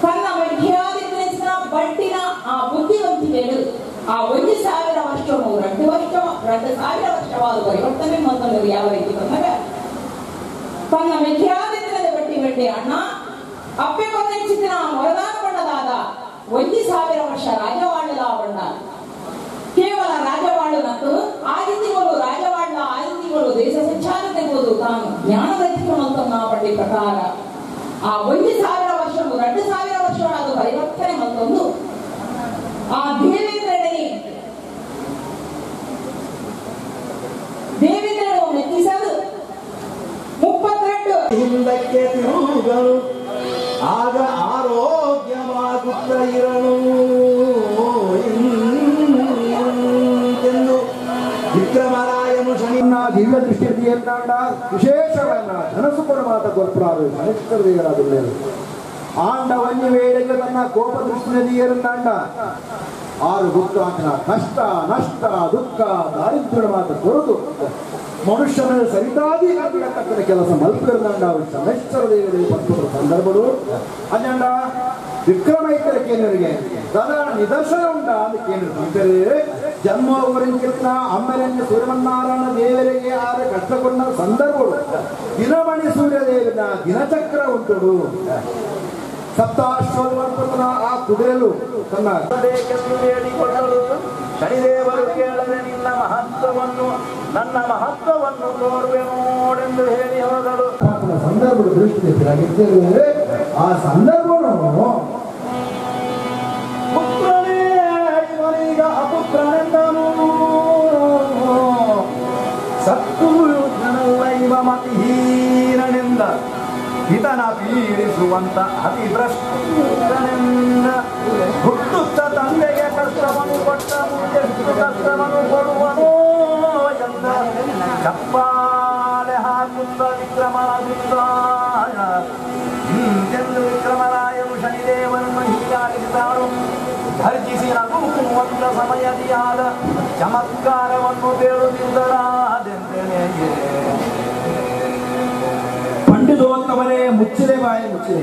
ತನ್ನ ಮಧ್ಯಾದಿನ ಬಂಟಿನ ಆ ಬುದ್ಧಿವಂತಿಕೆಗಳು ಆ ಒಂದು ಸಾವಿರ ವರ್ಷವು రెండు ವರ್ಷ రెండు ಸಾವಿರ ವರ್ಷವಾದ ಪರಿವರ್ತನೆ ಮೊದಲು ಯಾವ ರೀತಿ ಬಂದಾಗ ತನ್ನ ಮೆಖ್ಯಾದಿನ ಬಟ್ಟಿ ಬಟ್ಟಿ ಅಣ್ಣ ಅಪ್ಪೆ ಕೊಂದೆಚ್ಚಿನ ಮೊರದಾನ ಬಣ್ಣದಾದ ಒಂದು ಸಾವಿರ ವರ್ಷ ರಾಜವಾಳಲ ಬಣ್ಣ ಕೇವಲ ರಾಜವಾಳು ಮತ್ತು ಆದಿತಿಗಳು ರಾಜವಾಳ ಆದಿತಿಗಳು ದೇಶ ಸಂಚಾರ ತೆಗೆದು ತಾನು ಜ್ಞಾನ ರಚಿಸುವಂತ ಪಟ್ಟಿ ಪ್ರಕಾರ ಆ ಒಂದು ಸಾವಿರ ವರ್ಷವು ಎರಡು ಸಾವಿರ ವರ್ಷವಾದ ಪರಿವರ್ತನೆ ಮತ್ತೊಂದು ಆ ದೇವೇಂದ್ರನಿಗೆ ದೇವೇಂದ್ರನು ಮೆಚ್ಚಿಸಲು ಮುಪ್ಪತ್ತೆರಡು ಹಿಂದಕ್ಕೆ ತಿರುಗಲು ಆಗ ಆರೋಗ್ಯವಾಗುತ್ತ ಇರಲು ಎಂದು ವಿಕ್ರಮರಾಯನು ಶನಿ ನಿನ್ನ ದಿವ್ಯ ದೃಷ್ಟಿಯನ್ನಾಂಡ ವಿಶೇಷವನ್ನ ಧನಸು ಕೊಡಮಾತ ಕೊರ್ಪುರಾರು ಕನಿಷ್ಠ ದೇವರಾದುಳ್ಳೇರು ಆಂಡ ವನ್ಯ ವೇಳೆಗೆ ತನ್ನ ಕೋಪ ದೃಷ್ಟಿಯಲ್ಲಿ ಏರನ್ನಾಂಡ ಆರು ಗುಪ್ತಾಂಕನ ಕಷ್ಟ ನಷ್ಟ ದುಃಖ ದಾರಿದ್ರ್ಯ ಮಾತ ಕೊರದು ಮನುಷ್ಯನ ಸರಿದಾದಿ ತಕ್ಕದ ಕೆಲಸ ಮಲ್ಪಿರದಂಡ ಶನೇಶ್ವರ ದೇವರಿಗೆ ಬಂದ ಸಂದರ್ಭಗಳು ಅಲ್ಲಂಡ ವಿಕ್ರಮೈತರ ಕೇಂದ್ರರಿಗೆ ತದ ನಿದರ್ಶನ ಉಂಟ ಅಂತ ಕೇಂದ್ರ ಅಂತಾರೆ ಜನ್ಮ ಊರಿಂಚಿನ ಅಮ್ಮರನ್ನು ಸೂರ್ಯಮನ್ನಾರಾಯಣ ದೇವರಿಗೆ ಆದ ಕಷ್ಟಕೊಂಡ ಸಂದರ್ಭಗಳು ದಿನಮಣಿ ಸೂರ್ಯ ದೇವನ ದಿನಚಕ್ರ ಉಂಟು ಸಪ್ತಾಶ್ವರ್ಪನ ಆ ಕುದುರೆಲು ತನ್ನ ಬೇಕೆಂದು ಬೇಡಿಕೊಳ್ಳಲು ಶನಿದೇವರು ಕೇಳದೆ ನಿನ್ನ ಮಹತ್ವವನ್ನು ನನ್ನ ಮಹತ್ವವನ್ನು ತೋರುವೆ ನೋಡೆಂದು ಹೇಳಿ ಹೋದಳು ಪಾಪದ ಸಂದರ್ಭಗಳು ದೃಷ್ಟಿ ಆ ಸಂದರ್ಭವನ್ನು ಪುತ್ರನೇ ಇವನೀಗ ಅಪುತ್ರನೆಂದನು ಸತ್ತು ಜನಲ್ಲ ಇವ ಮತಿಹೀನನೆಂದ ಹಿತನ ಪೀಡಿಸುವಂತ ಅತಿ ಭ್ರಷ್ಟನೆಂದ ಹುಟ್ಟುತ್ತ ತಂದೆಗೆ ಕಷ್ಟವನ್ನು ಕೊಟ್ಟ ಎಷ್ಟು ಕಷ್ಟವನ್ನು ಕೊಡುವನೋ ಎಂದ ಚಪ್ಪಾಳೆ ಹಾಕುತ್ತ ವಿಕ್ರಮರಾಜ ಹಿಂದೆಂದು ವಿಕ್ರಮರಾಯನು ಶನಿದೇವನನ್ನು ಹೀಗಾಗಿದ್ದಾಳು ಧರ್ಜಿಸಿ ನಗುವಂತ ಸಮಯದಿಯಾದ ಚಮತ್ಕಾರವನ್ನು ಬೇಡುತ್ತಿದ್ದರಾದೆಂದೆನೆಯೇ ಪಂಡಿತೋತ್ತಮನೇ ಮುಚ್ಚಿದೆ ಬಾಯಿ ಮುಚ್ಚಿದೆ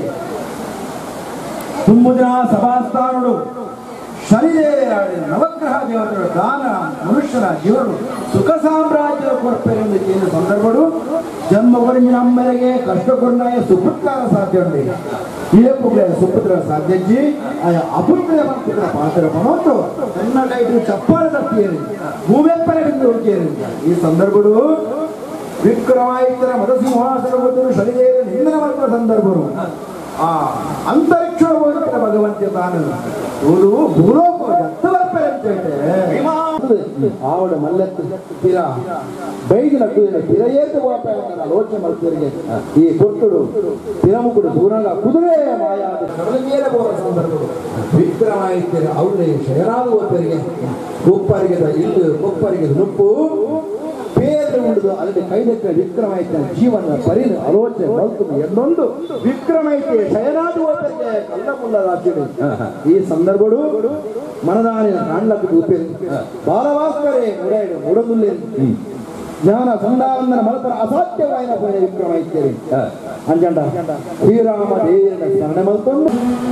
ತುಂಬ ಜನ ಸಭಾಸ್ಥಾನಗಳು ಶನಿದೇವರಾಡಿ ನವಗ್ರಹ ದೇವತೆಗಳ ದಾನ ಮನುಷ್ಯನ ಜೀವನ ಸುಖ ಸಾಮ್ರಾಜ್ಯ ಕೊಡ್ಪೇರೆಂದು ಕೇಂದ್ರ ಸಂದರ್ಭಗಳು ಜನ್ಮ ಕೊಡಿನ ಅಮ್ಮರಿಗೆ ಕಷ್ಟ ಕೊಡ್ನಾಯ ಸುಪುತ್ರ ಸಾಧ್ಯ ಉಂಟು ಇದೇ ಪುತ್ರ ಸುಪುತ್ರ ಸಾಧ್ಯಜ್ಜಿ ಆಯ ಅಪುತ್ರ ಮಂತ್ರ ಪಾತ್ರ ಪಣೋತ್ತು ನನ್ನ ಕೈಟು ಚಪ್ಪಾಳೆ ತಪ್ಪಿಯೇರಿ ಭೂಮೆಪ್ಪನೆ ಬಿಂದು ಹುಡುಕಿಯರಿ ಈ ಸಂದರ್ಭಗಳು ವಿಕ್ರಮಾಯಿತರ ಮದಸಿಂಹಾಸನ ಬಂದರು ಶನಿದೇವ ನಿಂದನ ಮಾಡುವ ಸಂದರ್ಭರು ಆ ಅಂತರಿಕ್ಷ ಹೋಗಿದ್ದ ಭಗವಂತ ತಾನು ಇವರು ಭೂಲೋಕ ಜತ್ತವರ್ಪೆ ಅಂತ ಹೇಳ್ತಾರೆ ಆವಡ ಮಲ್ಲೆತ್ತು ತೀರ ಬೈದಿನ ಕುದಿನ ತಿರಯೇತು ಆಲೋಚನೆ ಮಾಡ್ತಿರಿಗೆ ಈ ಪುರ್ತುಡು ತಿರಮುಕುಡು ದೂರಂಗ ಕುದುರೆ ಮಾಯಾದ ಕಡಲ ಮೇಲೆ ಹೋಗುವ ಸಂದರ್ಭಗಳು ವಿಕ್ರಮಾಯಿತ್ಯರ ಅವರೇ ಶಯನಾಗುವವರಿಗೆ ಕೊಪ್ಪರಿಗೆ ಇಲ್ಲು ಕೊಪ್ಪರಿಗೆ ನುಪ್ಪು ಬೇರೆ ಉಳಿದು ಅಲ್ಲಿ ಕೈದಕ್ಕ ವಿಕ್ರಮಾಯಿತ್ಯ ಜೀವನ ಪರಿನ ಆಲೋಚನೆ ಮಲ್ತು ಎಂದೊಂದು ವಿಕ್ರಮಾಯಿತ್ಯ ಶಯನಾಗುವವರಿಗೆ ಕಲ್ಲ ಮುಲ್ಲ ರಾಜ್ಯಗಳು ಈ ಸಂದರ್ಭಗಳು ಮನದಾನಿನ ಕಾಣ್ಲಕ್ಕೆ ಉಪೇರಿ ಬಾಲವಾಸ್ಕರೇ ಉಡಾಯಿಡು ಉಡದುಲ್ಲೆ ಜ್ಞಾನ ಸಂಧಾವಂದನ ಮಲತರ ಅಸಾಧ್ಯವಾಯಿನ ಪೋಯಿನ ವಿಕ್ರಮಾಯಿತ್ಯರಿ ಅಂಜಂಡ ಶ್ರೀರಾಮ ದೇವಿಯನ್ನ ಸ್ಮರಣೆ ಮಲ್ಕೊಂಡು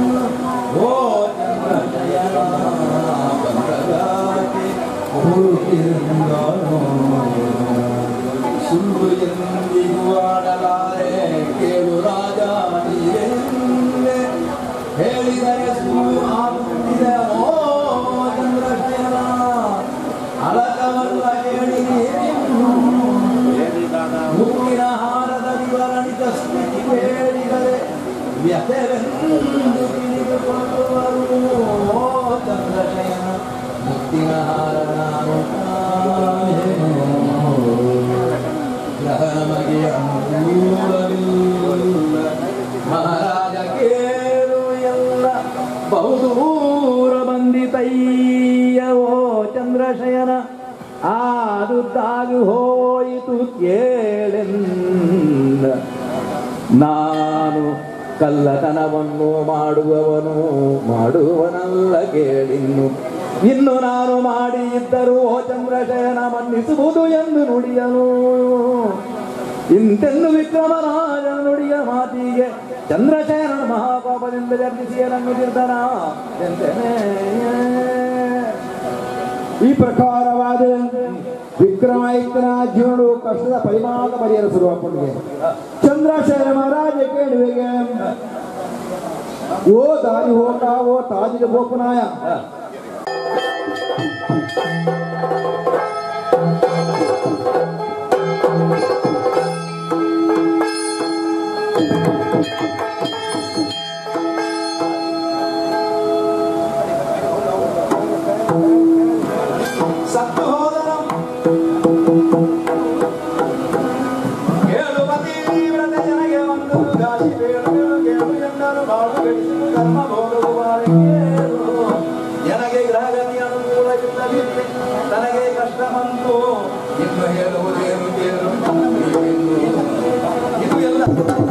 ಸುಳ್ಳು ಎಂದಿಗೂ ಆಡಲಾರೆ ಕೇಳು ರಾಜ ನೀರೆಂದೆ ಹೇಳಿದರೆ ಸುಳ್ಳು ಆಗುತ್ತಿದೆ ಓ ಚಂದ್ರಶೇನ ಅಳಕವಲ್ಲ ಹೇಳಿ ಮುತ್ತಿನ ಹಾರದ ವಿವರಣಿತ ಸ್ಥಿತಿ ಹೇಳಿದರೆ ವ್ಯಥೆವೆಂದು ತಿಳಿದುಕೊಳ್ಳುವರು ಓ ಚಂದ್ರಶೇನ ಮುತ್ತಿನ ಹಾರ ನಾನು ನಮಗೆ ಅನುಕೂಲವಿಲ್ಲ ಮಹಾರಾಜ ಕೇಳು ಎಲ್ಲ ಬಹುದೂರ ಬಂದಿತಯ್ಯ ಓ ಚಂದ್ರಶಯನ ಆದುದ್ದಾಗಿ ಹೋಯಿತು ಕೇಳೆಂದ ನಾನು ಕಲ್ಲತನವನ್ನು ಮಾಡುವವನು ಮಾಡುವನಲ್ಲ ಕೇಳಿನ್ನು ಇನ್ನು ನಾನು ಮಾಡಿ ಇದ್ದರೂ ಓ ಚಂದ್ರಶಯನ ಮನ್ನಿಸುವುದು ಎಂದು ನುಡಿಯನು ಇಂತೆಂದು ವಿಕ್ರಮರಾಜನ ನುಡಿಯ ಮಾತಿಗೆ ಚಂದ್ರಶಯನ ಮಹಾಪಾಪ ತಾಪದಿಂದ ಜರ್ಜಿಸಿ ಏನನ್ನು ನಿರ್ಧನ ಎಂತೆನೇ ಈ ಪ್ರಕಾರವಾದ ವಿಕ್ರಮಾದಿತ್ಯನ ಜೀವನವು ಕಷ್ಟದ ಪರಿಮಾಣ ಪರಿಹರಿಸಿರುವ ಪುಣ್ಯ ಚಂದ್ರಶೇಖರ ಮಹಾರಾಜ ಕೇಳುವೆಗೆ ಓ ದಾರಿ ಹೋಟ ಓ ತಾಜಿದ ಗೋಪನಾಯ ಸತ್ತು ಹೋದನು ಏಳು ಪತಿ ವ್ರತ ಜನಗೆ ಒಂದು ಗಾಳಿ ಬೇಳು ಕೇಳು ಎಂದರು ಬಾಳು ಗಳಿಸಿತು ಕರ್ಮ ಭೋಗವು ಬಾಳಿಗೇರು ನನಗೆ ಗ್ರಹಗತಿ ಅನುಕೂಲವಿಲ್ಲದಿರಲಿ ನನಗೆ ಕಷ್ಟ ಬಂತು ಇನ್ನು ಹೇಳುವುದೇನು ಕೇಳು ನೀವಿನ್ನು ಇದು ಎಲ್ಲ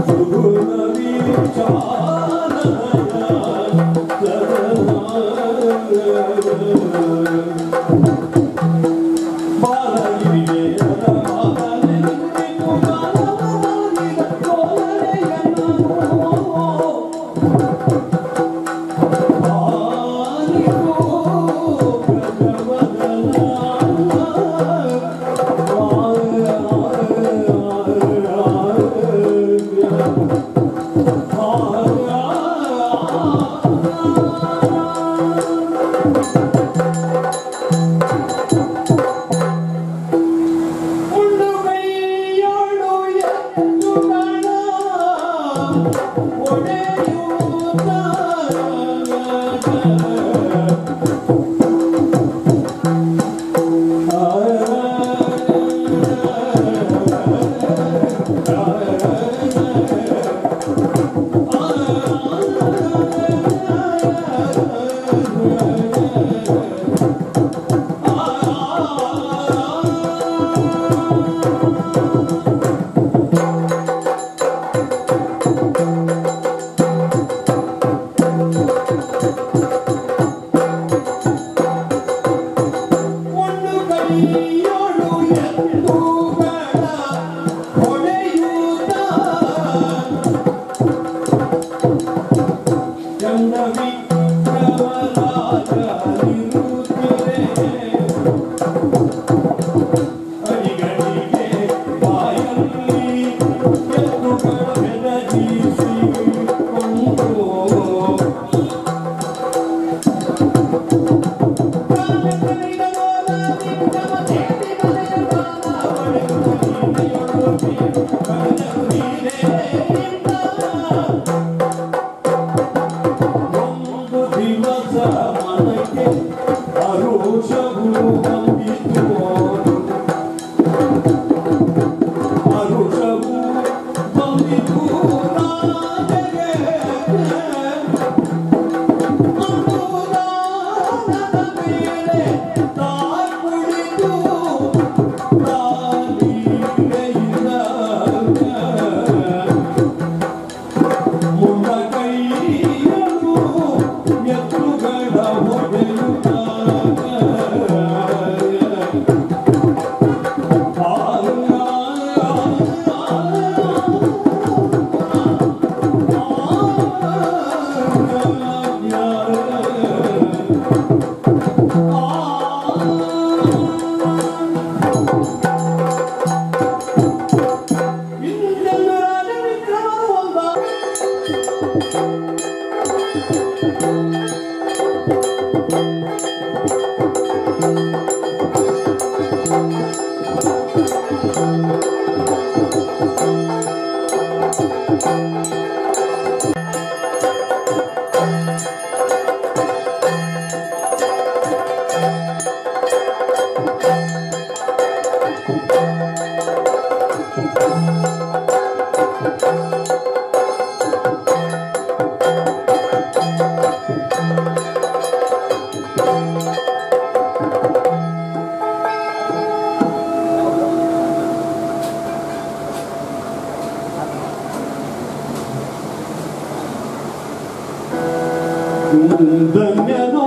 ಧನ್ಯನೋ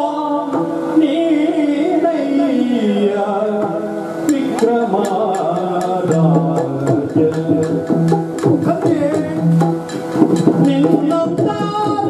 ನೀನಯ್ಯ ವಿಕ್ರಮಾರಾಜ ನಿನ್ನಂತ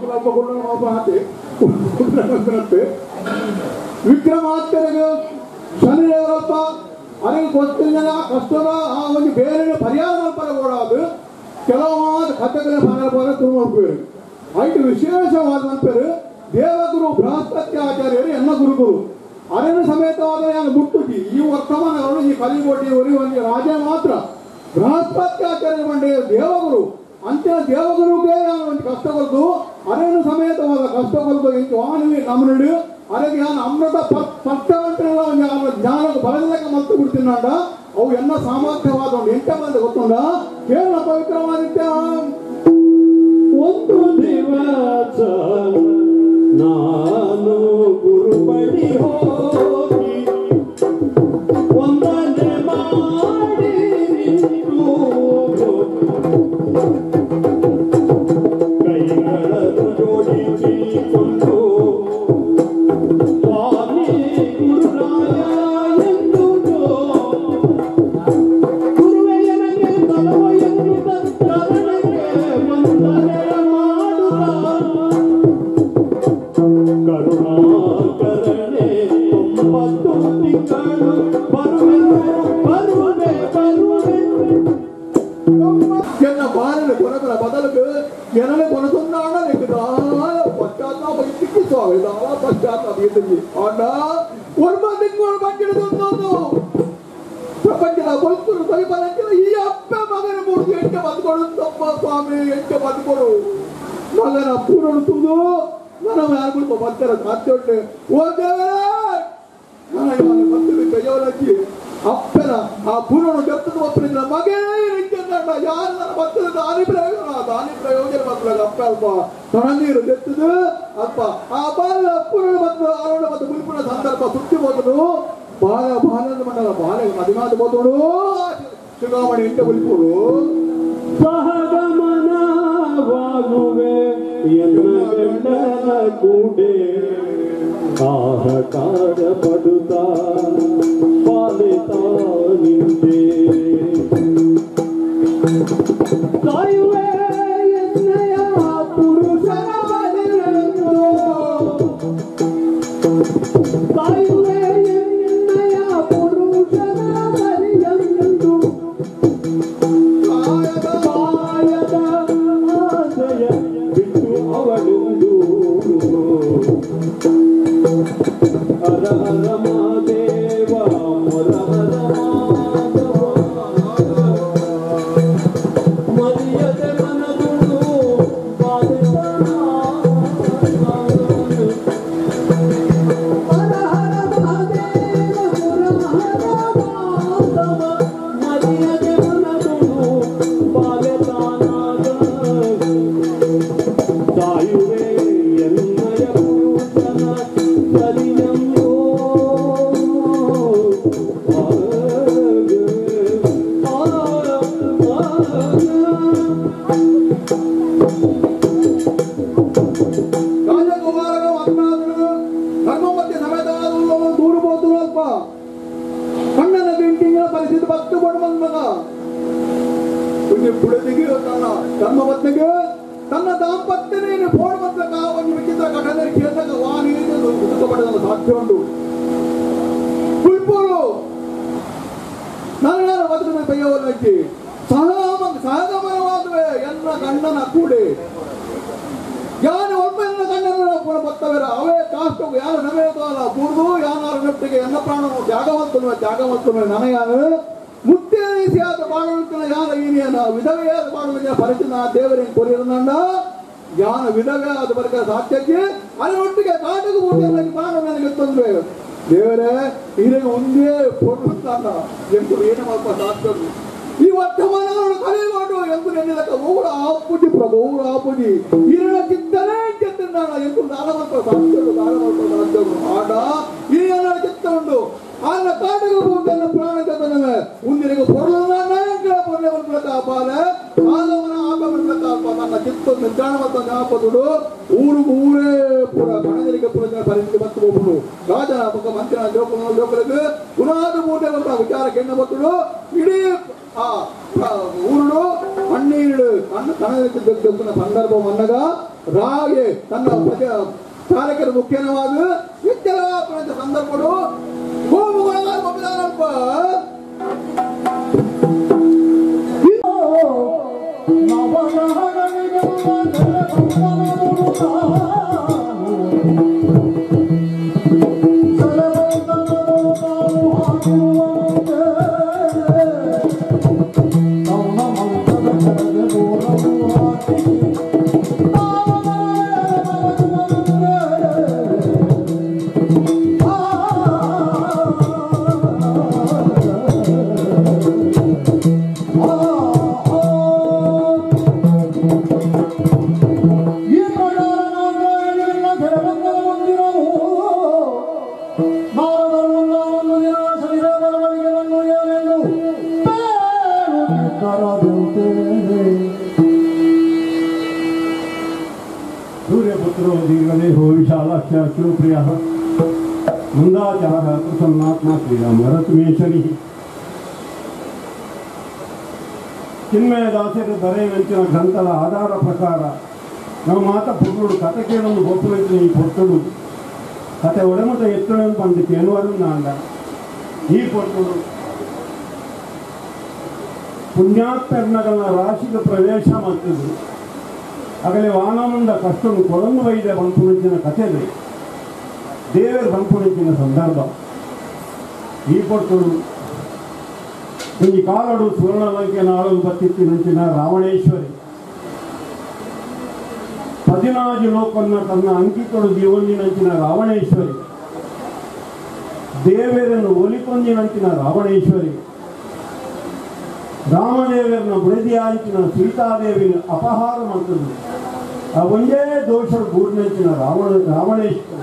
ಒಬ್ಬ ಒಬ್ಬ ಹಾಕಿ ಕುಂಡ್ರಂತೆ ವಿಕ್ರಮಾತ್ಮರಿಗೆ ಶನಿದೇವರಪ್ಪ ಅದಕ್ಕೆ ಗೊತ್ತಿಲ್ಲ ಕಷ್ಟದ ಆ ಒಂದು ಬೇರೆ ಪರಿಹಾರ ಮಲ್ಪಡக்கூடாது ಕೆಲವಾದ ಕಥೆಗಳ ಮನಪರ ತುಂಬ ಐದು ವಿಶೇಷವಾದ ಪೇರು ದೇವಗುರು ಬೃಹಸ್ಪತ್ಯಾಚಾರ್ಯರು ಎನ್ನ ಗುರುಗುರು ಅರಣ್ಯ ಸಮೇತವಾದ ನಾನು ಮುಟ್ಟುತಿ ಈ ವರ್ತಮಾನಗಳು ಈ ಕಲಿಗೋಟಿ ಉರಿ ಒಂದು ರಾಜ ಮಾತ್ರ ಬೃಹಸ್ಪತ್ಯಾಚಾರ್ಯ ಬಂಡೆ ದೇವಗುರು ಅಂತಿಮ ದೇವಗುರುಗೆ ನಾನು ಒಂದು ಕಷ್ಟ ಕೊಲ್ದು ಅರಣ್ಯ ಸಮೇತವಾದ ಕಷ್ಟ ಕೊಲ್ದು ಇಂಚು ವಾಣಿ ನಮ್ಮನುಡು ಅದಕ್ಕೆ ನಾನು ಅಮೃತ ಪಟ್ಟವಂತರೆಲ್ಲ ಒಂದು ಅವರ ಜ್ಞಾನ ಬರಲಿಕ್ಕ ಮತ್ತೆ ಬಿಡ್ತೀನಾಡ ಅವು ಎಲ್ಲ ಸಾಮರ್ಥ್ಯವಾದ ಒಂದು ಎಂಟ ಮಂದಿ ಗೊತ್ತುಂಡ ಕೇರಳ ಪವಿತ್ರವಾದಿತ್ಯ ಒಂದು ದಿವಸ ನಾನು ಗುರುಬಳಿ ಹೋಗಿ ಒಂದನೆ ಮಾಡಿ ನಿಂತು ಕೈಗಳನ್ನು ಜೋಡಿಸಿಕೊಂಡು ಸ್ವಾಮಿ ಗುರುರಾಯ ಎಂದು ಗುರುವೆಯ ನನಗೆ ತಲವ ಎನ್ನುತ್ತ ಚರಣಕ್ಕೆ ವಂದನೆಯ ಮಾಡುತ್ತಾ ಕರುಣಾಕರಣೆ ತೊಂಬತ್ತು ತಿಂಗಳು ಬರುವೆ ಬರುವೆ ಬರುವೆ ಎನ್ನ ಬಾರಲು ಕೊರಗಲ ಬದಲು ಎನಲೆ ಕೊನಸೊಂದಾಣ ದಾಳ ಪಶ್ಚಾತ್ತಾಪ ಇಟ್ಟಿಕ್ಕೆ ಸ್ವಾಮಿ ದಾಳ ಪಶ್ಚಾತ್ತಾಪ ಇಟ್ಟಿಗೆ ಅಣ್ಣ ಒರ್ಮ ತಿಂಗಳು ಬಂದಿರೋದೊಂದೊಂದು ಪ್ರಪಂಚದ ಕೊಲ್ಕುರು ಪರಿಪಾಲನೆ ಈ ಅಪ್ಪ ಮಗನ ಮೂರ್ತಿ ಎಂಟೆ ಬದುಕೊಡು ತಪ್ಪ ಸ್ವಾಮಿ ಎಂಟೆ ಬದುಕೊಡು ಮಗನ ಪೂರ್ಣ ತುದು ನನ್ನ ಯಾರು ಬರ್ತಾರೆ ಸಾಧ್ಯ ಉಂಟು ಓ ದೇವರೇ ನಾನು ಮತ್ತೆ ಕೈಯವಲಕ್ಕಿ ಅಪ್ಪನ ಆ ಪೂರ್ಣ ಕೆತ್ತದ ಒಪ್ಪನಿಂದ ಮಗೇ ನಿಂತಿದ್ದ ಯಾರು ನನ್ನ ಭಕ್ತದ ದಾನಿ ಪ್ರಯೋಜನ ದಾನಿ ಪ್ರಯೋಜನ ಬಂದಾಗ ಅಪ್ಪ ಅಲ್ಪ ತಣ್ಣೀರು ತೆತ್ತದು ಅಪ್ಪ ಆ ಬಾಲ ಪೂರ್ಣ ಬಂದು ಆರೋಣ ಮತ್ತು ಮುಲ್ಪುಣ ಸಂದರ್ಭ ಸುತ್ತಿ ಹೋದನು ಬಾಲ ಬಾಲದ ಮಂಡಲ ಬಾಲ ಮದಿಮಾದ ಬೋದೋಡು ಚುನಾವಣೆ ಇಂಟ ಮುಲ್ಪುಡು ಸಹಗಮನವಾಗುವೆ ಎನ್ನ ಗಂಡನ ಕೂಡೆ ಆಹಕಾರ ಪಡುತ್ತಾ ಪಾಲಿತಾ ನಿಂತೆ ಕಾಯುವೆ ಎನ್ನಯ ಪುರುಷನ ಬಲಿಯನ್ನು ಕಾಯುವೆ ಎನ್ನಯ ಪುರುಷನ ಬಲಿಯನ್ನು ಕಾಯದ ಆಸೆಯ ಬಿಟ್ಟು ಅವಳುಂದು ಹರ ಹರ ಮಾದೇವ ಮೊರ ಹರ ಮಾಧವ ಮರಿಯದೆ ಮನಗುಳು ಹರ ಹರ ಮಹಾದೇವ ಮುರ ಹರ ಮಾಧವ ಮರಿಯದೆ ಮನಗುಳು ಬಾಲೆತಾನಾಗ ತಾಯುವೆ ಎನ್ನಯ ಪುರುಷನ ಸರಿಯಂಗೋ ರಾಜಕುಮಾರನ ಮಕ್ಕಳಾದರು ಧರ್ಮಪತಿ ಸಮೇತವಾದ ದೂರು ಬೋದು ಅಲ್ಪ ಕಣ್ಣನ ಬಿಂಟಿಂಗ ಪರಿಸ್ಥಿತಿ ಭಕ್ತ ಕೊಡು ಮಗ ಒಂದು ಪುಡದಿಗೆ ತನ್ನ ಧರ್ಮಪತ್ನಿಗೆ ತನ್ನ ದಾಂಪತ್ಯನೇ ಫೋನ್ ಬಂದಾಗ ಒಂದು ವಿಚಿತ್ರ ಘಟನೆ ಕೇಳಿದಾಗ ವಾಣಿ ಮುದುಕಪಡಲು ಸಾಧ್ಯ ಉಂಟು ಪುಲ್ಪೂರು ನನ್ನ ಬದುಕಿನ ಕೈಯವಲ್ಲಕ್ಕೆ ಸಹಮ ಸಹಗಮನವಾದುವೆ ಎಲ್ಲ ಗಂಡನ ಕೂಡೆ ಯಾನು ಒಮ್ಮೆಲ್ಲ ಕಣ್ಣನ್ನು ಪುಣ ಬತ್ತವರ ಅವೇ ಕಾಷ್ಟವು ಯಾರು ನಮೇದಲ್ಲ ಕುಡಿದು ಯಾನಾರ ನೆಟ್ಟಿಗೆ ಎನ್ನ ಪ್ರಾಣವು ತ್ಯಾಗವಂತನು ತ್ಯಾಗವಂತನು ನನಗಾನು ಮುತ್ತೆ ರೀತಿಯಾದ ಬಾಳುವಿನ ಯಾನ ಈನಿಯನ ವಿಧವೆಯಾದ ಬಾಳುವಿನ ಪರಿಚಿನ ದೇವರೇನು ಕೊರಿಯರನಂಡ ಯಾನ ವಿಧವೆಯಾದ ಬರಕ ಸಾಧ್ಯಕ್ಕೆ ಅದರೊಟ್ಟಿಗೆ ಕಾಟకు పోటీ ಪ್ರಾಣ ನನಗೆ ತಂದ್ರೆ ದೇವರೇ ಇದನ್ನು ಒಂದೇ ಕೊಡುತ್ತಾನ ಎಂದು ಏನು ಸ್ವಲ್ಪ ಸಾಧ್ಯ ಈ ವರ್ತಮಾನಗಳನ್ನು ಕಲಿಯುವುದು ಎಂದು ನೆನೆದಕ್ಕ ಊರ ಆಪುಜಿ ಪ್ರಭು ಊರ ಆಪುಜಿ ಇರಣ ಚಿತ್ತನೇ ಚಿತ್ತನಾಡ ಎಂದು ನಾಲವಂತ ಸಾಧ್ಯರು ನಾಲವಂತ ಸಾಧ್ಯರು ಆಡ ಈ ಎಲ್ಲ ಚಿತ್ತ ಉಂಟು ಅಲ್ಲ ಕಾಟಗ ಹೋಗುವುದನ್ನು ಪ್ರಾಣ ಕಥನವೇ ಮುಂದಿನ ಪೊರಲನ ನಾಯಕರ ಪೊರ್ಲೆ ಕಾಪಾಲ ಆದವನ ಆಗಮನ ಕಾಪ ನನ್ನ ಚಿತ್ತ ನಿರ್ಧಾರ ಮತ್ತು ಜ್ಞಾಪದುಡು ಊರು ಊರೇ ಪುರ ಕಣದರಿಗೆ ಪುರ ಪರಿಸ್ಥಿತಿ ಮತ್ತು ಹೋಗುದು ರಾಜನ ಪಕ್ಕ ಮಂತ್ರಿನ ಲೋಕ ಲೋಕರಿಗೆ ಪುನಾದ ಮೂಟೆ ಬಂದ ವಿಚಾರಕ್ಕೆ ಎಣ್ಣ ಬತ್ತುಡು ಇಡೀ ಆ ಊರುಡು ಮಣ್ಣೀರು ಕಣ್ಣು ಕಣದಕ್ಕೆ ಸಂದರ್ಭ ಮನ್ನಗ ರಾಗೆ ತನ್ನ ಪ್ರಜ ಚಾಲಕರ ಮುಖ್ಯನವಾದ ಇತ್ತೆಲ್ಲ ಸಂದರ್ಭಗಳು ಹೋಗುಗಳ ಮಗನಪ್ಪ ಈ ಪ್ರಕಾರ ನಾಗರಾಜನಿಂದ ತೆರೆಬಂದರ ಮಂದಿರವು ನಾರದರು ಒಂದಾನೊಂದು ದಿನ ಶರೀರದ ಬಳಿಗೆ ಬಂದು ಏನೆಂದು ಬೇಡುತ್ತಿದ್ದರಂತೆ. ಸೂರ್ಯಪುತ್ರೋ ದೀರ್ಘದೇಹೋ ವಿಶಾಲಾಖ್ಯ ಶಿವಪ್ರಿಯ ಮಂದಾಚಾರ ಪ್ರಸನ್ನಾತ್ಮ ಶ್ರೀರಾಮರತ್ಮೇಶ್ವರಿ ಚಿನ್ಮಯ ದಾಸರ ದರೆಯಂಚಿನ ಗ್ರಂಥದ ಆಧಾರ ಪ್ರಕಾರ ನಾವು ಮಾತ ಪುರುಡು ಕತೆ ಕೇಳೊಂದು ಗೊಪ್ಪುವಂಚಿನ ಈ ಪೊಟ್ಟುಡು ಕತೆ ಒಡಮುಟ ಎತ್ತುಳನ್ನು ಪಂಡು ಕೇಳುವರು ನಾಂಡ ಈ ಪೊಟ್ಟುಡು ಪುಣ್ಯಾತ್ಮಗಳ ರಾಶಿಗೆ ಪ್ರವೇಶ ಮಾಡ್ತಿದ್ರು ಆಗಲೇ ವಾನಮುಂದ ಕಷ್ಟನು ಕೊಡಂದು ವೈದ್ಯ ಬಂಪುಣಿಂಚಿನ ಕಥೆದೆ ದೇವರ ಬಂಪುಣಿಂಚಿನ ಸಂದರ್ಭ ಈ ಪೊಟ್ಟುಡು ಈ ಕಾಲಡು ಸುವರ್ಣಲಂಕೆ ನಾಳಲು ಬತ್ತಿತ್ತು ನಂಚಿನ ರಾವಣೇಶ್ವರಿ ಪದಿನಾಜು ಲೋಕನ್ನ ತನ್ನ ಅಂಕಿಕೊಡು ದಿವಂದಿನಂಚಿನ ರಾವಣೇಶ್ವರಿ ದೇವೇರನ್ನು ಒಲಿಕೊಂದಿನಂಚಿನ ರಾವಣೇಶ್ವರಿ ರಾಮದೇವರನ್ನ ಬುಡದಿಯಾಂಚಿನ ಸೀತಾದೇವಿನ ಅಪಹಾರ ಮಾಡ್ತದೆ ಆ ಒಂದೇ ದೋಷ ಗೂಡಿನಂಚಿನ ರಾವಣ ರಾವಣೇಶ್ವರಿ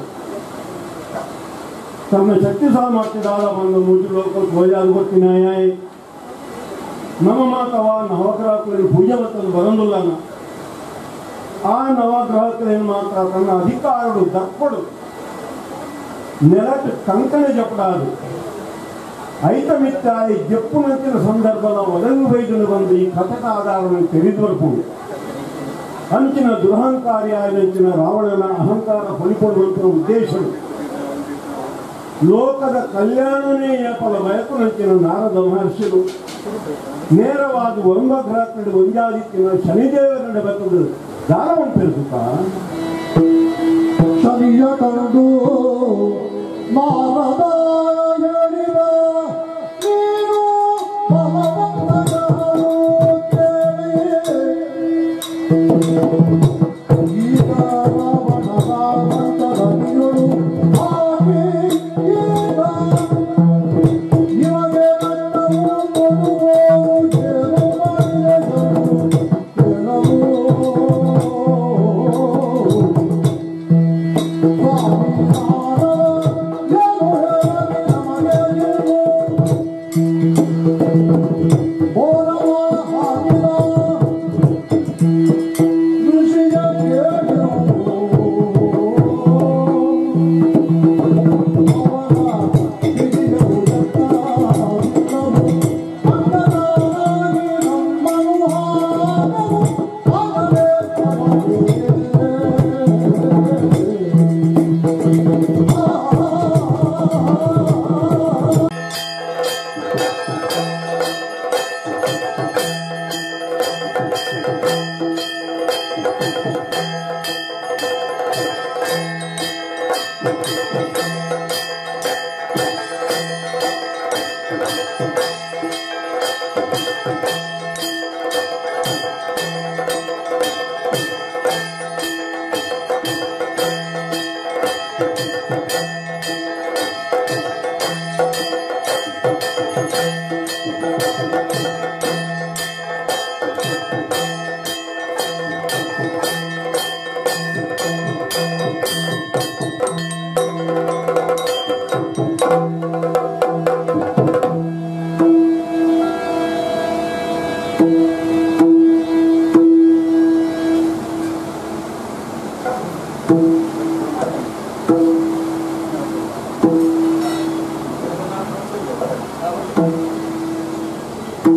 ತಮ್ಮ ಶಕ್ತಿ ಸಾಮರ್ಥ್ಯದಾದ ಒಂದು ಮೂಜು ಲೋಕಕ್ಕೆ ಹೋಜಾದು ಗೊತ್ತಿನ ನಮ್ಮ ಮಾತವ ನವಗ್ರಹಗಳನ್ನು ಪೂಜೆ ಮತ್ತದು ಬರಂದಿಲ್ಲ ಆ ನವಗ್ರಹಗಳನ್ನು ಮಾತ್ರ ತನ್ನ ಅಧಿಕಾರಡು ದಪ್ಪಡು ನೆಲಕ್ಕೆ ಕಂಕಣ ಜಪಡಾದು ಐತಮಿತ್ತಾಯಿ ಜಪ್ಪುನಂಚಿನ ಸಂದರ್ಭದ ಒದಗು ವೈದ್ಯನು ಬಂದು ಈ ಕಥಕ ಆಧಾರವನ್ನು ತೆರೆದುವರ್ಕೊಂಡು ಅಂಚಿನ ದುರಹಂಕಾರಿಯಾಯನಂಚಿನ ರಾವಣನ ಅಹಂಕಾರ ಫಲಿಕೊಡುವಂತಹ ಉದ್ದೇಶವು ಲೋಕದ ಕಲ್ಯಾಣನೇ ಏಪಲ ಬಯಕುನಂಚಿನ ನಾರದ ಮಹರ್ಷಿಗಳು ನೇರವಾದ ಒಂಬ ಗ್ರಹಕ್ಕೆ ಒಂಜಾದಿತ್ತಿನ ಶನಿದೇವರನ್ನ ಬರ್ತದೆ ದಾನವಂತಿರುತ್ತ ಶನಿಯ ಕಂಡು ನಾರದ ಹೇಳಿದ ನೀನು ಭಗವಂತನನ್ನು ಕೇಳಿ ಈಗ ರಾವಣನ ಮಂತ್ರದನಿಗಳು ಹಾಗೆ ಈಗ ಇವಾಗ ನನ್ನವು ಕೊಡುವೋ ಕೇಳು ಕೇಳವು